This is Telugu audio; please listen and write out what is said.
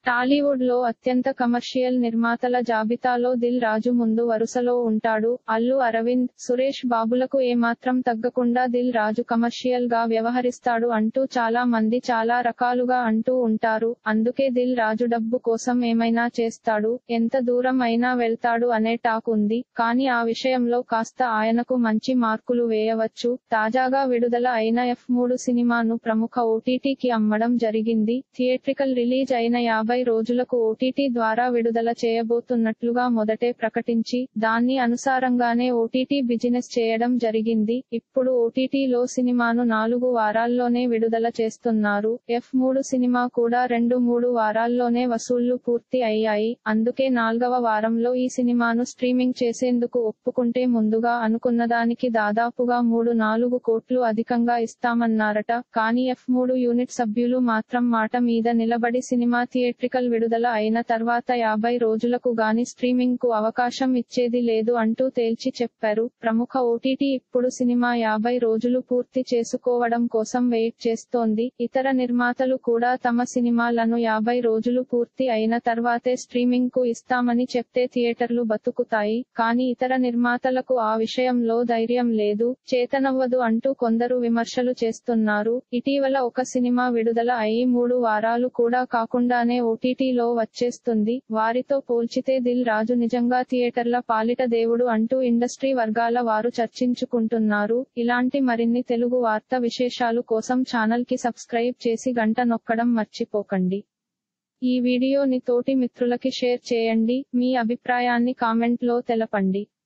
టాలీవుడ్ లో అత్యంత కమర్షియల్ నిర్మాతల జాబితాలో దిల్ రాజు ముందు వరుసలో ఉంటాడు అల్లు అరవింద్ సురేష్ బాబులకు ఏమాత్రం తగ్గకుండా దిల్ రాజు కమర్షియల్ గా వ్యవహరిస్తాడు అంటూ చాలా మంది చాలా రకాలుగా అంటూ ఉంటారు అందుకే దిల్ రాజు డబ్బు కోసం ఏమైనా చేస్తాడు ఎంత దూరం అయినా వెళ్తాడు అనే టాక్ ఉంది కానీ ఆ విషయంలో కాస్త ఆయనకు మంచి మార్కులు వేయవచ్చు తాజాగా విడుదల అయిన ఎఫ్ మూడు సినిమాను ప్రముఖ ఓటీటీకి అమ్మడం జరిగింది థియేట్రికల్ రిలీజ్ అయిన యాభై రోజులకు ఓటీటీ ద్వారా విడుదల చేయబోతున్నట్లుగా మొదటే ప్రకటించి దాన్ని అనుసారంగానే ఓటీటీ బిజినెస్ చేయడం జరిగింది ఇప్పుడు ఓటీటీలో సినిమాను నాలుగు వారాల్లోనే విడుదల చేస్తున్నారు ఎఫ్ మూడు సినిమా కూడా రెండు మూడు వారాల్లోనే వసూళ్లు పూర్తి అయ్యాయి అందుకే నాల్గవ వారంలో ఈ సినిమాను స్ట్రీమింగ్ చేసేందుకు ఒప్పుకుంటే ముందుగా అనుకున్నదానికి దాదాపుగా మూడు నాలుగు కోట్లు అధికంగా ఇస్తామన్నారట కానీ ఎఫ్ మూడు యూనిట్ సభ్యులు మాత్రం మాట మీద నిలబడి సినిమా థియేట్రికల్ విడుదల అయిన తర్వాత యాభై రోజులకు గాని స్ట్రీమింగ్ కు అవకాశం ఇచ్చేది లేదు అంటూ తేల్చి చెప్పారు ప్రముఖ ఓటీటీ ఇప్పుడు సినిమా యాభై రోజులు పూర్తి చేసుకోవడం కోసం వెయిట్ చేస్తోంది ఇతర నిర్మాతలు కూడా తమ సినిమాలను యాభై రోజులు పూర్తి అయిన తర్వాతే స్ట్రీమింగ్ కు ఇస్తామని చెప్తే థియేటర్లు బతుకుతాయి కానీ ఇతర నిర్మాతలకు ఆ విషయంలో ధైర్యం లేదు చేతనవ్వదు అంటూ కొందరు విమర్శలు చేస్తున్నారు ఇటీవల ఒక సినిమా విడుదల అయి మూడు వారాలు కూడా కాకుండానే ఓటీటీలో వచ్చేస్తుంది వారితో పోల్చితే దిల్ రాజు నిజంగా థియేటర్ల పాలిట దేవుడు అంటూ ఇండస్ట్రీ వర్గాల వారు చర్చించుకుంటున్నారు ఇలాంటి మరిన్ని తెలుగు వార్త విశేషాలు కోసం ఛానల్ కి సబ్స్క్రైబ్ చేసి గంట నొక్కడం మర్చిపోకండి ఈ వీడియోని తోటి మిత్రులకి షేర్ చేయండి మీ అభిప్రాయాన్ని కామెంట్ లో తెలపండి